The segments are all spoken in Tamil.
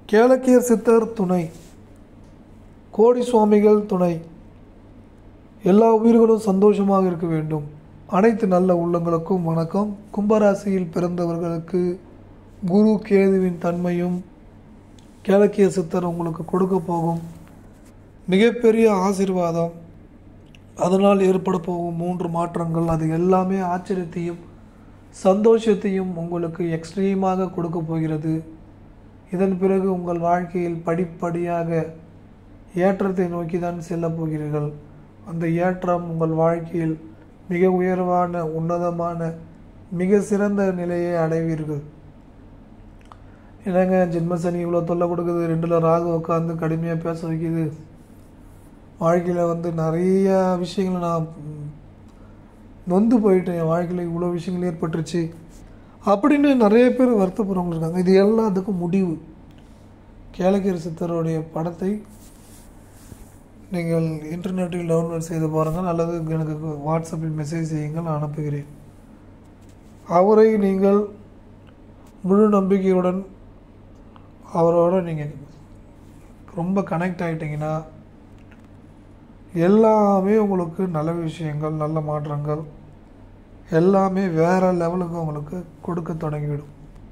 கேளக்கியர் சித்தர் துணை கோடி சுவாமிகள் துணை எல்லா உயிர்களும் சந்தோஷமாக இருக்க வேண்டும் அனைத்து நல்ல உள்ளங்களுக்கும் வணக்கம் கும்பராசியில் பிறந்தவர்களுக்கு குரு கேதுவின் தன்மையும் கேளக்கிய சித்தர் உங்களுக்கு கொடுக்க போகும் மிகப்பெரிய ஆசீர்வாதம் அதனால் ஏற்பட போகும் மூன்று மாற்றங்கள் அது எல்லாமே ஆச்சரியத்தையும் சந்தோஷத்தையும் உங்களுக்கு எக்ஸ்ட்ரீமாக கொடுக்க போகிறது இதன் பிறகு உங்கள் வாழ்க்கையில் படிப்படியாக ஏற்றத்தை நோக்கி தான் செல்லப் போகிறீர்கள் அந்த ஏற்றம் உங்கள் வாழ்க்கையில் மிக உயர்வான உன்னதமான மிக சிறந்த நிலையை அடைவீர்கள் என்னங்க ஜென்மசனி இவ்வளோ தொல்லை கொடுக்குது ரெண்டில் ராகு உட்காந்து கடுமையாக பேச வைக்குது வாழ்க்கையில் வந்து நிறைய விஷயங்களை நான் ம், நொந்து போயிட்டேன் என் வாழ்க்கையில் இவ்வளோ விஷயங்கள் ஏற்பட்டுருச்சு அப்படின்னு நிறைய பேர் வருத்தப்படுறவங்க இருக்காங்க இது எல்லாத்துக்கும் முடிவு கேளக்கியர் சித்தருடைய படத்தை நீங்கள் இன்டர்நெட்டில் டவுன்லோட் செய்து பாருங்கள் அல்லது எனக்கு வாட்ஸ்அப்பில் மெசேஜ் செய்யுங்கள் நான் அனுப்புகிறேன் அவரை நீங்கள் முழு நம்பிக்கையுடன் அவரோட நீங்கள் ரொம்ப கனெக்ட் ஆகிட்டீங்கன்னா எல்லாமே உங்களுக்கு நல்ல விஷயங்கள் நல்ல மாற்றங்கள் எல்லாமே வேற லெவலுக்கு உங்களுக்கு கொடுக்க தொடங்கிவிடும்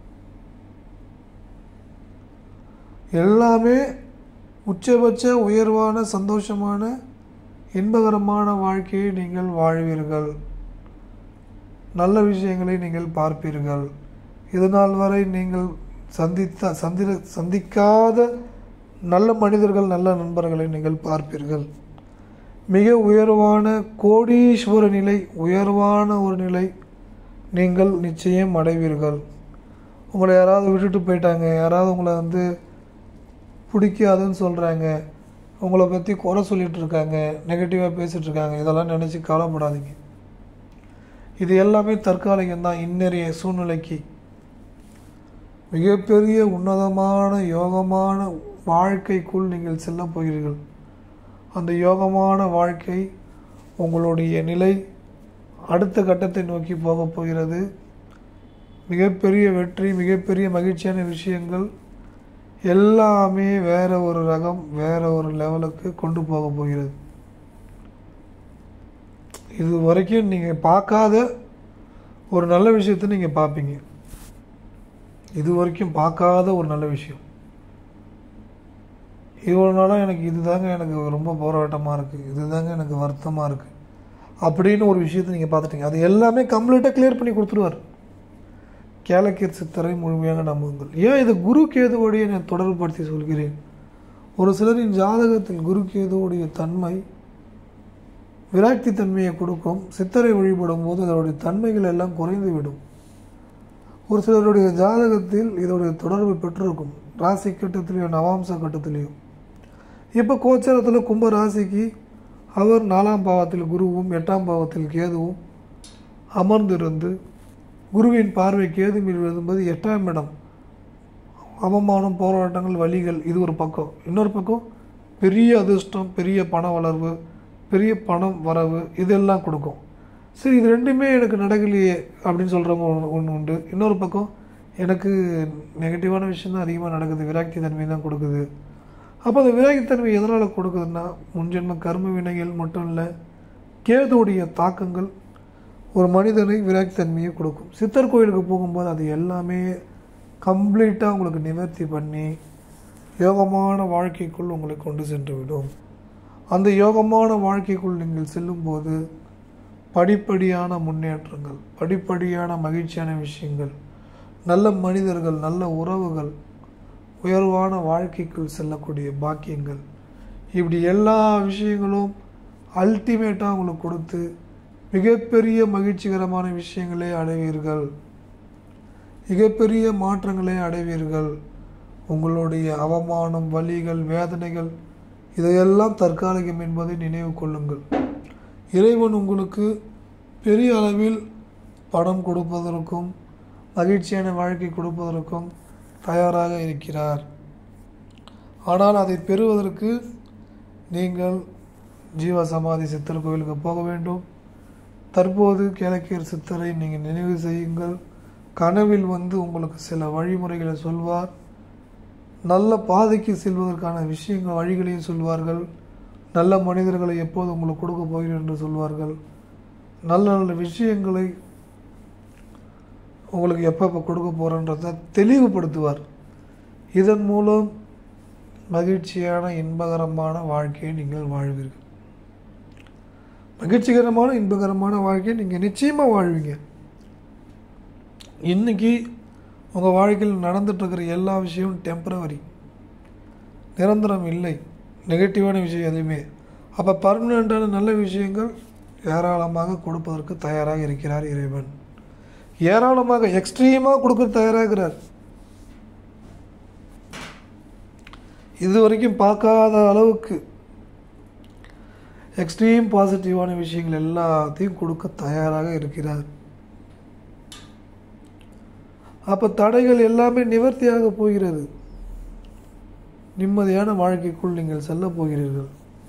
எல்லாமே உச்சபட்ச உயர்வான சந்தோஷமான இன்பகரமான வாழ்க்கையை நீங்கள் வாழ்வீர்கள் நல்ல விஷயங்களை நீங்கள் பார்ப்பீர்கள் இதுநாள் வரை நீங்கள் சந்தித்த சந்திர சந்திக்காத நல்ல மனிதர்கள் நல்ல நண்பர்களை நீங்கள் பார்ப்பீர்கள் மிக உயர்வான கோடீஸ்வர நிலை உயர்வான ஒரு நிலை நீங்கள் நிச்சயம் அடைவீர்கள் உங்களை யாராவது விட்டுட்டு போயிட்டாங்க யாராவது உங்களை வந்து பிடிக்காதுன்னு சொல்கிறாங்க உங்களை பற்றி குறை சொல்லிட்டு இருக்காங்க நெகட்டிவாக பேசிகிட்டு இருக்காங்க இதெல்லாம் நினச்சி கவலைப்படாதீங்க இது எல்லாமே தற்காலிகம்தான் இன்றைய சூழ்நிலைக்கு மிகப்பெரிய உன்னதமான யோகமான வாழ்க்கைக்குள் நீங்கள் செல்லப் போகிறீர்கள் அந்த யோகமான வாழ்க்கை உங்களுடைய நிலை அடுத்த கட்டத்தை நோக்கி போகப் போகிறது மிகப்பெரிய வெற்றி மிகப்பெரிய மகிழ்ச்சியான விஷயங்கள் எல்லாமே வேற ஒரு ரகம் வேற ஒரு லெவலுக்கு கொண்டு போக போகிறது இது வரைக்கும் நீங்கள் பார்க்காத ஒரு நல்ல விஷயத்தை நீங்கள் பார்ப்பீங்க இது வரைக்கும் பார்க்காத ஒரு நல்ல விஷயம் இவ்வளோ நாளாக எனக்கு இதுதாங்க எனக்கு ரொம்ப போராட்டமாக இருக்குது இதுதாங்க எனக்கு வருத்தமாக இருக்குது அப்படின்னு ஒரு விஷயத்தை நீங்கள் பார்த்துட்டீங்க அது எல்லாமே கம்ப்ளீட்டாக கிளியர் பண்ணி கொடுத்துருவார் கேலக்கியர் சித்தரை முழுமையாக நம்புங்கள் ஏன் இது குரு கேதுவோடைய நான் தொடர்புபடுத்தி சொல்கிறேன் ஒரு சிலரின் ஜாதகத்தில் குரு கேதுவோடைய தன்மை விராக்தி தன்மையை கொடுக்கும் சித்தரை வழிபடும் போது அதனுடைய தன்மைகள் எல்லாம் குறைந்து விடும் ஒரு சிலருடைய ஜாதகத்தில் இதோடைய தொடர்பு பெற்றிருக்கும் ராசி கட்டத்திலேயோ நவாம்ச கட்டத்திலேயோ இப்போ கோச்சரத்தில் கும்ப ராசிக்கு அவர் நாலாம் பாவத்தில் குருவும் எட்டாம் பாவத்தில் கேதுவும் அமர்ந்திருந்து குருவின் பார்வை கேது மீது விழும்போது எட்டாம் இடம் அவமானம் போராட்டங்கள் வழிகள் இது ஒரு பக்கம் இன்னொரு பக்கம் பெரிய அதிர்ஷ்டம் பெரிய பண வளர்வு பெரிய பணம் வரவு இதெல்லாம் கொடுக்கும் சரி இது ரெண்டுமே எனக்கு நடக்கலையே அப்படின்னு சொல்கிறவங்க ஒன்று ஒன்று உண்டு இன்னொரு பக்கம் எனக்கு நெகட்டிவான விஷயம் தான் அதிகமாக நடக்குது விராக்தி தன்மை தான் கொடுக்குது அப்போ அந்த விராகித்தன்மை எதனால் கொடுக்குதுன்னா முன்ஜென்ம கர்ம வினைகள் மட்டும் இல்லை கேதுவுடைய தாக்கங்கள் ஒரு மனிதனை விராகித்தன்மையை கொடுக்கும் சித்தர் கோயிலுக்கு போகும்போது அது எல்லாமே கம்ப்ளீட்டாக உங்களுக்கு நிவர்த்தி பண்ணி யோகமான வாழ்க்கைக்குள் உங்களை கொண்டு சென்று விடும் அந்த யோகமான வாழ்க்கைக்குள் நீங்கள் செல்லும்போது படிப்படியான முன்னேற்றங்கள் படிப்படியான மகிழ்ச்சியான விஷயங்கள் நல்ல மனிதர்கள் நல்ல உறவுகள் உயர்வான வாழ்க்கைக்குள் செல்லக்கூடிய பாக்கியங்கள் இப்படி எல்லா விஷயங்களும் அல்டிமேட்டாக உங்களுக்கு கொடுத்து மிகப்பெரிய மகிழ்ச்சிகரமான விஷயங்களை அடைவீர்கள் மிகப்பெரிய மாற்றங்களை அடைவீர்கள் உங்களுடைய அவமானம் வலிகள் வேதனைகள் இதையெல்லாம் தற்காலிகம் என்பதை நினைவு கொள்ளுங்கள் இறைவன் உங்களுக்கு பெரிய அளவில் பணம் கொடுப்பதற்கும் மகிழ்ச்சியான வாழ்க்கை கொடுப்பதற்கும் தயாராக இருக்கிறார் ஆனால் அதை பெறுவதற்கு நீங்கள் ஜீவ சமாதி சித்தர் கோவிலுக்கு போக வேண்டும் தற்போது கிழக்கியர் சித்தரை நீங்கள் நினைவு செய்யுங்கள் கனவில் வந்து உங்களுக்கு சில வழிமுறைகளை சொல்வார் நல்ல பாதைக்கு செல்வதற்கான விஷயங்கள் வழிகளையும் சொல்வார்கள் நல்ல மனிதர்களை எப்போது உங்களுக்கு கொடுக்க போகிறேன் என்று சொல்வார்கள் நல்ல நல்ல விஷயங்களை உங்களுக்கு எப்போ எப்போ கொடுக்க போகிறேன்றதை தெளிவுபடுத்துவார் இதன் மூலம் மகிழ்ச்சியான இன்பகரமான வாழ்க்கையை நீங்கள் வாழ்வீர்கள் மகிழ்ச்சிகரமான இன்பகரமான வாழ்க்கையை நீங்கள் நிச்சயமாக வாழ்வீங்க இன்றைக்கி உங்கள் வாழ்க்கையில் நடந்துட்டுருக்கிற எல்லா விஷயமும் டெம்பரவரி நிரந்தரம் இல்லை நெகட்டிவான விஷயம் எதுவுமே அப்போ பர்மனெண்ட்டான நல்ல விஷயங்கள் ஏராளமாக கொடுப்பதற்கு தயாராக இருக்கிறார் இறைவன் ஏராளமாக எக்ஸ்ட்ரீமாக கொடுக்க தயாராகிறார் இது வரைக்கும் பார்க்காத அளவுக்கு எக்ஸ்ட்ரீம் பாசிட்டிவான விஷயங்கள் எல்லாத்தையும் கொடுக்க தயாராக இருக்கிறார் அப்போ தடைகள் எல்லாமே நிவர்த்தியாக போகிறது நிம்மதியான வாழ்க்கைக்குள் நீங்கள் செல்ல போகிறீர்கள்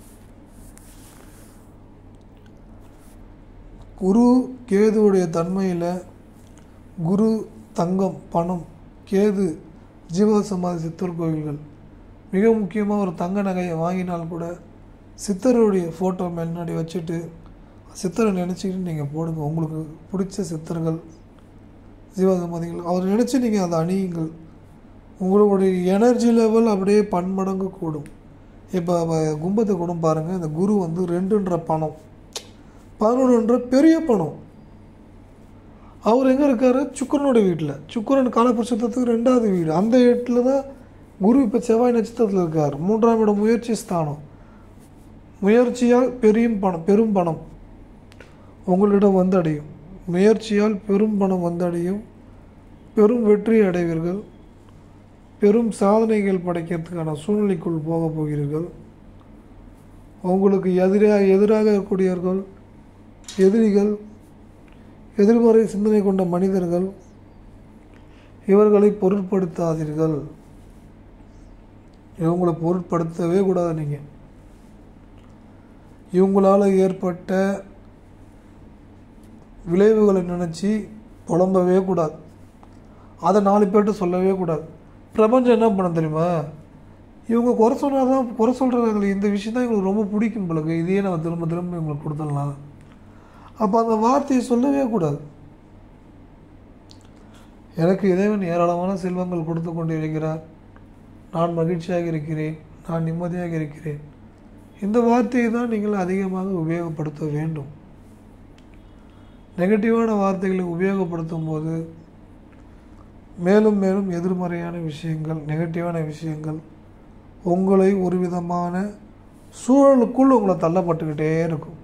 குரு கேதுவுடைய தன்மையில் குரு தங்கம் பணம் கேது ஜீவ சமாதி சித்தர் கோயில்கள் மிக முக்கியமாக ஒரு தங்க நகையை வாங்கினால் கூட சித்தருடைய ஃபோட்டோ முன்னாடி வச்சுட்டு சித்தரை நினச்சிக்கிட்டு நீங்கள் போடுங்க உங்களுக்கு பிடிச்ச சித்தர்கள் ஜீவசமாதிகள் அவர் நினச்சி நீங்கள் அதை அணியுங்கள் உங்களுடைய எனர்ஜி லெவல் அப்படியே பன்மடங்கு கூடும் இப்போ கும்பத்தை கூட பாருங்கள் இந்த குரு வந்து ரெண்டுன்ற பணம் பதினொன்றுன்ற பெரிய பணம் அவர் எங்கே இருக்கார் சுக்கரனுடைய வீட்டில் சுக்கரன் காலபுருஷத்துக்கு ரெண்டாவது வீடு அந்த வீட்டில் தான் குரு இப்போ செவ்வாய் நட்சத்திரத்தில் இருக்கார் மூன்றாம் இடம் முயற்சி ஸ்தானம் முயற்சியால் பெரியும் பணம் பெரும் பணம் உங்களிடம் வந்தடையும் முயற்சியால் பெரும் பணம் வந்தடையும் பெரும் வெற்றி அடைவீர்கள் பெரும் சாதனைகள் படைக்கிறதுக்கான சூழ்நிலைக்குள் போக போகிறீர்கள் உங்களுக்கு எதிராக எதிராக இருக்கக்கூடியவர்கள் எதிரிகள் எதிர்மறை சிந்தனை கொண்ட மனிதர்கள் இவர்களை பொருட்படுத்தாதீர்கள் இவங்களை பொருட்படுத்தவே கூடாது நீங்கள் இவங்களால் ஏற்பட்ட விளைவுகளை நினச்சி புலம்பவே கூடாது அதை நாலு பேர்கிட்ட சொல்லவே கூடாது பிரபஞ்சம் என்ன பண்ண தெரியுமா இவங்க குறை சொன்னால் தான் குறை சொல்கிறாங்களே இந்த விஷயம் தான் எங்களுக்கு ரொம்ப பிடிக்கும் பிறகு இதையே நம்ம திரும்ப திரும்ப இவங்களுக்கு கொடுத்துடலாம் அப்போ அந்த வார்த்தையை சொல்லவே கூடாது எனக்கு இறைவன் ஏராளமான செல்வங்கள் கொடுத்து கொண்டு இருக்கிறார் நான் மகிழ்ச்சியாக இருக்கிறேன் நான் நிம்மதியாக இருக்கிறேன் இந்த வார்த்தையை தான் நீங்கள் அதிகமாக உபயோகப்படுத்த வேண்டும் நெகட்டிவான வார்த்தைகளை உபயோகப்படுத்தும் போது மேலும் மேலும் எதிர்மறையான விஷயங்கள் நெகட்டிவான விஷயங்கள் உங்களை ஒரு விதமான சூழலுக்குள் உங்களை தள்ளப்பட்டுக்கிட்டே இருக்கும்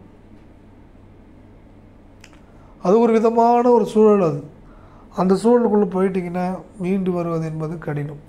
அது ஒரு விதமான ஒரு சூழல் அது அந்த சூழலுக்குள்ளே போயிட்டீங்கன்னா மீண்டு வருவது என்பது கடினம்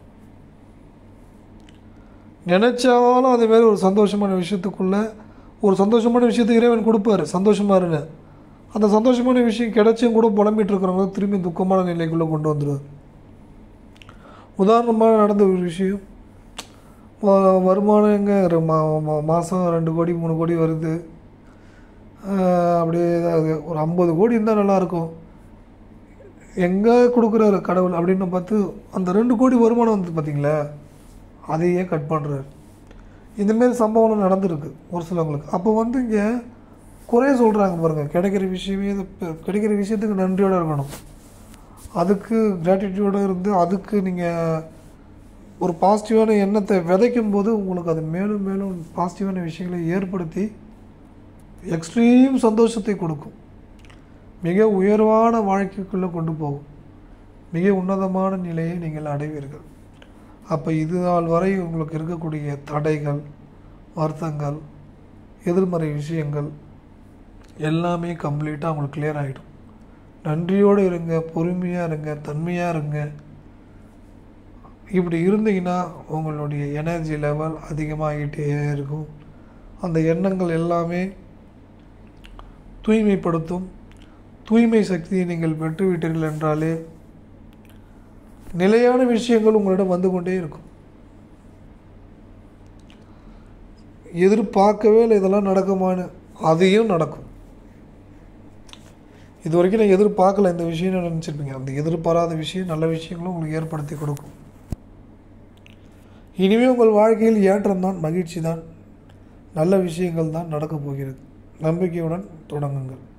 நினச்சாலும் அதேமாரி ஒரு சந்தோஷமான விஷயத்துக்குள்ளே ஒரு சந்தோஷமான விஷயத்தை இறைவன் கொடுப்பாரு சந்தோஷமாக இருங்க அந்த சந்தோஷமான விஷயம் கிடைச்சும் கூட புலம்பிட்டு இருக்கிறவங்க திரும்பி துக்கமான நிலைக்குள்ளே கொண்டு வந்துடுவார் உதாரணமாக நடந்த ஒரு விஷயம் வ- வருமானம் எங்கே ஒரு மா மா- மாதம் ரெண்டு கோடி மூணு கோடி வருது ஆஹ் அப்படியே அது ஒரு ஐம்பது கோடி இருந்தால் நல்லாயிருக்கும் எங்கே கொடுக்குறாரு கடவுள் அப்படின்னு பார்த்து அந்த ரெண்டு கோடி வருமானம் வந்து பார்த்தீங்களா அதையே கட் பண்ணுறாரு இந்தமாரி சம்பவம்லாம் நடந்திருக்கு ஒரு சிலவங்களுக்கு அப்போ வந்து இங்கே குறைய சொல்கிறாங்க பாருங்கள் கிடைக்கிற விஷயமே இது பெ- கிடைக்கிற விஷயத்துக்கு நன்றியோடு இருக்கணும் அதுக்கு கிராட்டிடியூடாக இருந்து அதுக்கு நீங்கள் ஒரு பாசிட்டிவான எண்ணத்தை விதைக்கும் போது உங்களுக்கு அது மேலும் மேலும் பாசிட்டிவான விஷயங்களை ஏற்படுத்தி எக்ஸ்ட்ரீம் சந்தோஷத்தை கொடுக்கும் மிக உயர்வான வாழ்க்கைக்குள்ளே கொண்டு போகும் மிக உன்னதமான நிலையை நீங்கள் அடைவீர்கள் அப்போ இது நாள் வரை உங்களுக்கு இருக்கக்கூடிய தடைகள் வருத்தங்கள் எதிர்மறை விஷயங்கள் எல்லாமே கம்ப்ளீட்டாக உங்களுக்கு கிளியர் ஆகிடும் நன்றியோடு இருங்க பொறுமையாக இருங்க தன்மையாக இருங்க இப்படி இருந்தீங்கன்னா உங்களுடைய எனர்ஜி லெவல் அதிகமாகிட்டே இருக்கும் அந்த எண்ணங்கள் எல்லாமே தூய்மைப்படுத்தும் தூய்மை சக்தியை நீங்கள் பெற்றுவிட்டீர்கள் என்றாலே நிலையான விஷயங்கள் உங்களிடம் வந்து கொண்டே இருக்கும் எதிர்பார்க்கவே இல்லை இதெல்லாம் நடக்குமான்னு அதையும் நடக்கும் இது வரைக்கும் நான் எதிர்பார்க்கல இந்த விஷயம் நினச்சிருப்பீங்க அந்த எதிர்பாராத விஷயம் நல்ல விஷயங்களும் உங்களுக்கு ஏற்படுத்தி கொடுக்கும் இனிமே உங்கள் வாழ்க்கையில் ஏற்றம் தான் மகிழ்ச்சி தான் நல்ல விஷயங்கள் தான் நடக்கப் போகிறது நம்பிக்கையுடன் தொடங்குங்கள்